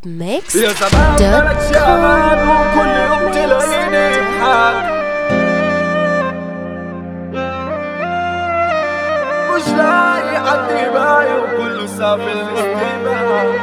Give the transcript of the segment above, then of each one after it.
ميكس يا زمان دوت مالك شامان وكل يوم تلاقيني بحال مش لاقي حد يبايع وكله سافر الاستقبال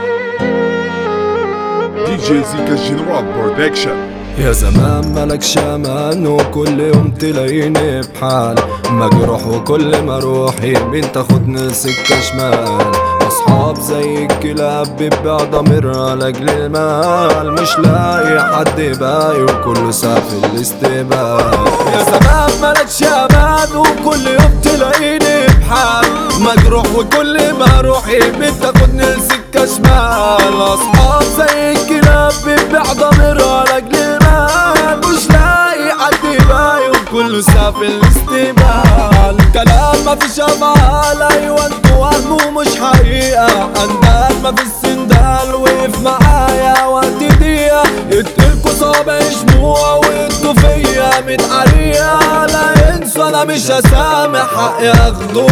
دي جي زيكا جنرال برودكشن يا زمان ملك شامان وكل يوم تلاقيني بحال مجروح وكل ما اروح يمين تاخدني سكة شمال اصحاب زي الكلاب بتبيع ضميرها لاجل المال مش لاقي حد باقي وكله سافر الاستقبال يا زمان مالك شامان وكل يوم تلاقيني بحال مجروح وكل ما اروح يمين تاخدني لسكة شمال اصحاب زي الكلاب بتبيع ضميرها لاجل المال مش لاقي حد يبايع وكله سافر الاستقبال كلام ما فيش افعال ايوه انتوا وهم ومش حقيقة اندال ما في السندال وقف معايا وقت دقيقة اديلكوا صابع شموع وانتوا فيا متعرية لا انسوا انا مش هسامح حقي اخده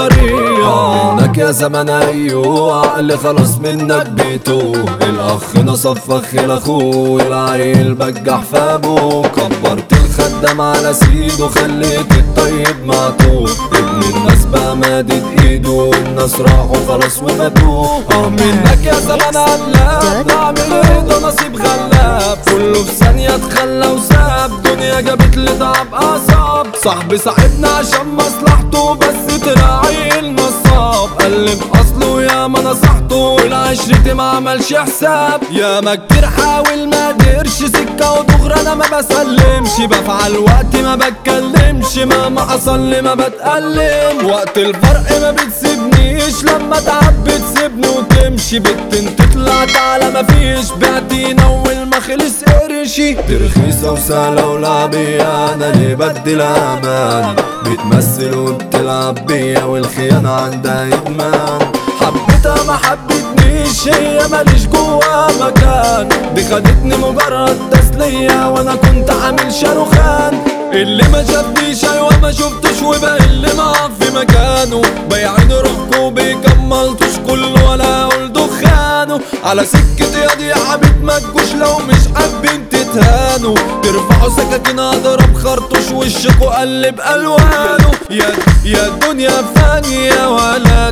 بالطريقة منك يا زمان ايوه عقل خلاص منك بيتوه الاخ نصف فخ لاخوه العيل بجح في ابوه كبرت الخدام على سيده خليت الطيب معطوه ابن الناس بقى مادد ايده الناس راحوا خلاص وماتوه اه منك يا زمان قلاب نعمل ايه ده نصيب غلاب كله في ثانية اتخلى وساب دنيا جابت لي تعب اعصاب صاحبي صاحبنا عشان مصلحته بس تراعي النصاب قلب اصله يا ما نصحته والعشرة ما عملش حساب يا ما كتير حاول ما قدرش سكة ودغري انا ما بسلمش بفعل وقت ما بتكلمش مهما حصل لي ما بتألم وقت الفرق ما بتسيبنيش لما تعب بتسيبني وتمشي بنت انت طلعت على ما فيش بعتينا اول ما خلص قرشي رخيصة وسهلة ولعبية أنا اللي بدي أمان بتمثل وبتلعب بيا والخيانة عندها إدمان حبيتها ما حبتنيش هي ماليش جوا مكان دي خدتني مجرد تسلية وانا كنت عامل شاروخان اللي ما شافنيش ايوه ما شفتش وبقى اللي معاه في مكانه بيعين روحكوا بيكملتوش كله ولا اقول دخانه على سكة ياض يا حبيب ما تجوش لو مش حابين تتهانوا ترفعوا سكاكين اضرب خرطوش وشكوا قلب الوانه يا يا دنيا فانية ولا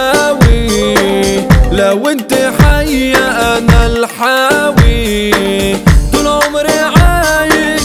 تساوي لو انت حية انا الحاوي طول عمري عايش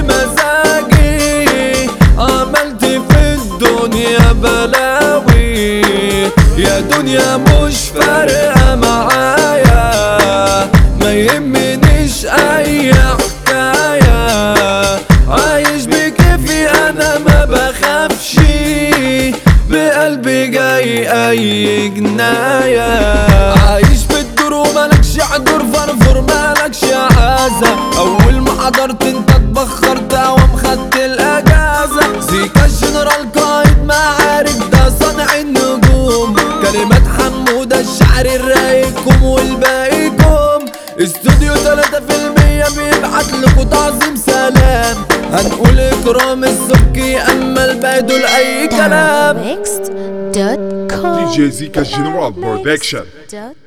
بمزاجي عملت في الدنيا بلاوي يا دنيا مش فارقة معايا ما يهمنيش اي حكاية عايش بكيفي انا ما بخافش بقلبي جاي اي جناية عايش في الدور وملكش حضور فرفور مالكش عازة اول ما حضرت انت اتبخرت اوام خدت الاجازة زيكا الجنرال قائد معارك ده صانع النجوم كلمات حمودة الشعر الرايقكم والباقيكم استوديو تلاتة في المية بيبعت لكم تعظيم سلام هنقول اكرام السبكي اما الباقي دول اي كلام ميكس دوت كوم دي جي زيكا جنرال برودكشن دوت